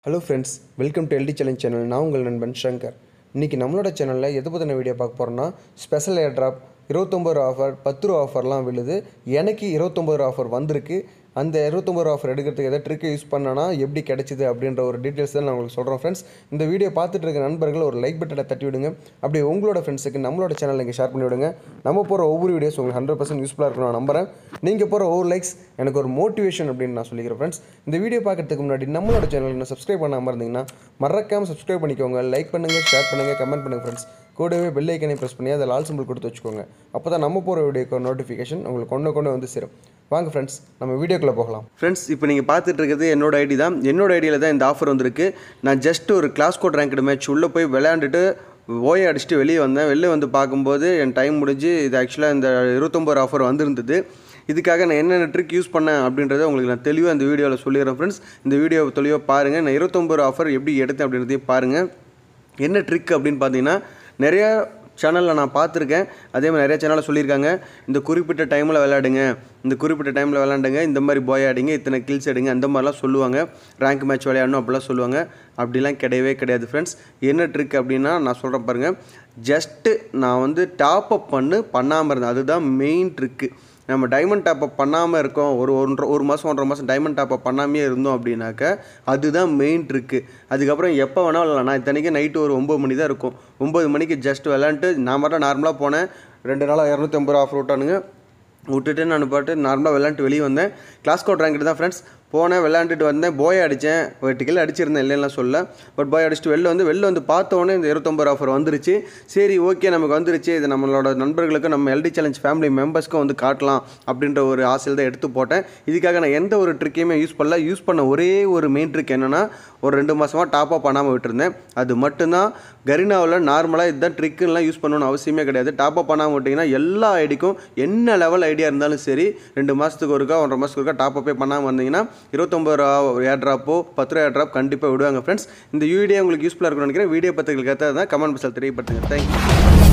hello friends welcome to LD challenge channel நான் உங்கள் நண்பன் சங்கர் இன்றைக்கி நம்மளோட சேனலில் எது பற்றின வீடியோ பார்க்க போகிறோன்னா ஸ்பெஷல் ஏர் ட்ராப் இருபத்தொம்பது ரூபா ஆஃபர் பத்து ரூபா ஆஃபர்லாம் விழுது எனக்கு இருபத்தொம்பது ரூபா ஆஃபர் வந்திருக்கு அந்த இருபத்தொம்பது ரூபா ஆஃபர் எடுக்கிறதுக்கு எதாவது ட்ரிக்கை யூஸ் பண்ணனா எப்படி கிடைச்சிது அப்படின்ற ஒரு டீட்டெயில்ஸ் தான் நான் உங்களுக்கு சொல்கிறேன் ஃப்ரெண்ட்ஸ் இந்த வீடியோ பார்த்துட்டு இருக்க நண்பர்கள் ஒரு லைக் பட்டனை தட்டி விடுங்க அப்படியே உங்களோட ஃப்ரெண்ட்ஸுக்கு நம்மளோட சேனல் நீங்கள் ஷேர் பண்ணி விடுங்க நம்ம போகிற ஒவ்வொரு வீடியோஸ் உங்களுக்கு ஹண்ட்ரட் பர்சன்ட் யூஸ்ஃபுல்லாக இருக்கும் நான் நம்புறேன் நீங்கள் போகிற ஒவ்வொரு லைக்ஸ் எனக்கு ஒரு மோட்டிவேஷன் அப்படின்னு நான் சொல்லிக்கிறேன் ஃப்ரெண்ட்ஸ் இந்த வீடியோ பார்க்கறதுக்கு முன்னாடி நம்மளோட சேனல் இன்னும் சப்ஸ்கிரைப் பண்ணாமல் இருந்தீங்கன்னா மறக்காமல் சப்ஸ்கிரைப் பண்ணிக்கோங்க லைக் பண்ணுங்கள் ஷேர் பண்ணுங்கள் கமெண்ட் பண்ணுங்கள் ஃப்ரெண்ட்ஸ் கூடவே பெல் ஐக்கனை ப்ரெஸ் பண்ணி அதில் ஆல் சிம்பிள் கொடுத்து வச்சுக்கோங்க அப்போ தான் நம்ம போகிற வீடியோக்கு நோட்டிஃபிகேஷன் உங்களுக்கு கொண்டு கொண்டு வந்து சேரும் வாங்க ஃப்ரெண்ட்ஸ் நம்ம வீடியோக்குள்ளே போகலாம் ஃப்ரெண்ட்ஸ் இப்போ நீங்கள் பார்த்துட்டு இருக்கிறது என்னோட ஐடி தான் என்னோட ஐடியில் தான் இந்த ஆஃபர் வந்திருக்கு நான் ஜஸ்ட் ஒரு கிளாஸ் கோட் ரேங்க்டு மேட்ச் உள்ளே போய் விளையாண்டுட்டு ஓயை அடிச்சுட்டு வெளியே வந்தேன் வெளியே வந்து பார்க்கும்போது என் டைம் முடிஞ்சு இது ஆக்சுவலாக இந்த இருபத்தொம்பது ஆஃபர் வந்திருந்தது இதுக்காக நான் என்னென்ன ட்ரிக் யூஸ் பண்ணேன் அப்படின்றத உங்களுக்கு நான் தெளிவாக இந்த வீடியோவில் சொல்லிடுறேன் ஃப்ரெண்ட்ஸ் இந்த வீடியோ தெளிவாக பாருங்கள் நான் இருபத்தொம்பது ஆஃபர் எப்படி எடுத்தேன் அப்படின்றதையும் பாருங்கள் என்ன ட்ரிக் அப்படின்னு பார்த்தீங்கன்னா நிறையா சேனலில் நான் பார்த்துருக்கேன் அதே மாதிரி நிறைய சேனலில் சொல்லியிருக்காங்க இந்த குறிப்பிட்ட டைமில் விளையாடுங்க இந்த குறிப்பிட்ட டைமில் விளையாண்டுங்க இந்த மாதிரி போய் ஆடிங்க இத்தனை கில்ஸ் எடுங்க அந்த மாதிரிலாம் சொல்லுவாங்க ரேங்க் மேட்ச் விளையாடணும் அப்படிலாம் சொல்லுவாங்க அப்படிலாம் கிடையவே கிடையாது ஃப்ரெண்ட்ஸ் என்ன ட்ரிக் அப்படின்னா நான் சொல்கிறேன் பாருங்கள் ஜஸ்ட்டு நான் வந்து டாப் அப் பண்ணு பண்ணாமல் இருந்தேன் அதுதான் மெயின் ட்ரிக்கு நம்ம டைமண்ட் டாப் அப் பண்ணாமல் இருக்கோம் ஒரு ஒன்றரை ஒரு மாதம் ஒன்றரை மாதம் டைமண்ட் டாப் அப் பண்ணாமே இருந்தோம் அப்படின்னாக்க அதுதான் மெயின் ட்ரிக்கு அதுக்கப்புறம் எப்போ வேணால் விளாட்லாம் நான் இத்தனைக்கு நைட்டு ஒரு ஒம்பது மணி தான் இருக்கும் ஒம்பது மணிக்கு ஜஸ்ட் விளாண்டுட்டு நான் மட்டும் நார்மலாக போனேன் ரெண்டு நாளாக இரநூத்தி ஐம்பது ரூபா ஆஃபர் விட்டானுங்க விட்டுட்டு நான் பாட்டு நார்மலாக விளாண்டுட்டு வெளியே வந்தேன் கிளாஸ் கோட் ரேங்க் தான் ஃப்ரெண்ட்ஸ் போனேன் விளாண்டுட்டு வந்தேன் போய் அடித்தேன் வெட்டிக்கல் அடிச்சிருந்தேன் இல்லைன்னா சொல்ல பட் போய் அடிச்சுட்டு வெளில வந்து வெளில வந்து பார்த்தோன்னே இந்த இருபத்தொம்பது ஆஃபர் வந்துருச்சு சரி ஓகே நமக்கு வந்துருச்சு இது நம்மளோட நண்பர்களுக்கு நம்ம எல்டி சேலஞ்ச் ஃபேமிலி மெம்பர்ஸ்க்கும் வந்து காட்டலாம் அப்படின்ற ஒரு ஆசையில் தான் எடுத்து போட்டேன் இதுக்காக நான் எந்த ஒரு ட்ரிக்கையுமே யூஸ் பண்ணல யூஸ் பண்ண ஒரே ஒரு மெயின் ட்ரிக் என்னென்னா ஒரு ரெண்டு மாதமாக டாப் அப் பண்ணாமல் விட்டுருந்தேன் அது மட்டும்தான் கரினாவில் நார்மலாக இதுதான் ட்ரிக்குலாம் யூஸ் பண்ணணும்னு அவசியமே கிடையாது டாப் அப் பண்ணாமல் விட்டிங்கன்னா எல்லா ஐடிக்கும் என்ன லெவல் ஐடியா இருந்தாலும் சரி ரெண்டு மாதத்துக்கு ஒருக்கா ஒன்றரை மாதத்துக்கு ஒருக்கா டாப் அப்பே பண்ணாமல் வந்தீங்கன்னா இருபத்தொம்பது ரூபா ஏர் ட்ராப்போ பத்து ரூபா ஏர் ட்ராப் கண்டிப்பாக விடுவாங்க ஃப்ரெண்ட்ஸ் இந்த வீடியோ உங்களுக்கு யூஸ்ஃபுல்லாக இருக்கும்னு நினைக்கிறேன் வீடியோ பத்திரிக்கை கற்று தான் கமெண்ட் பாக்ஸில் தெரியப்படுத்துங்க தேங்க்யூ